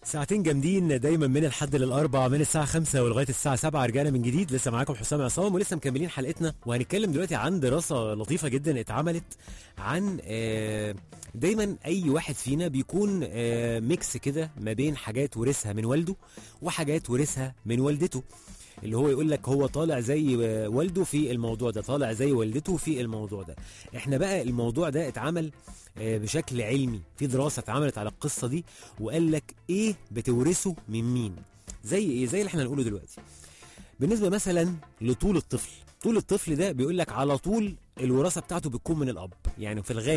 ساعتين جامدين دايما من الحد للاربع من الساعه 5 ولغايه الساعه 7 رجعنا من جديد لسه معاكم حسام عصام ولسه مكملين حلقتنا وهنتكلم دلوقتي عن دراسه لطيفه جدا اتعملت عن آه، دايما اي واحد فينا بيكون آه، ميكس كده ما بين حاجات ورثها من والده وحاجات ورثها من والدته اللي هو يقول لك هو طالع زي آه، والده في الموضوع ده طالع زي والدته في الموضوع ده احنا بقى الموضوع ده اتعمل آه، بشكل علمي في دراسه اتعملت على القصه دي وقال لك ايه بتورثه من مين زي ايه زي اللي احنا هنقوله دلوقتي بالنسبه مثلا لطول الطفل طول الطفل ده بيقول لك على طول الوراثه بتاعته بتكون من الاب يعني في الغالب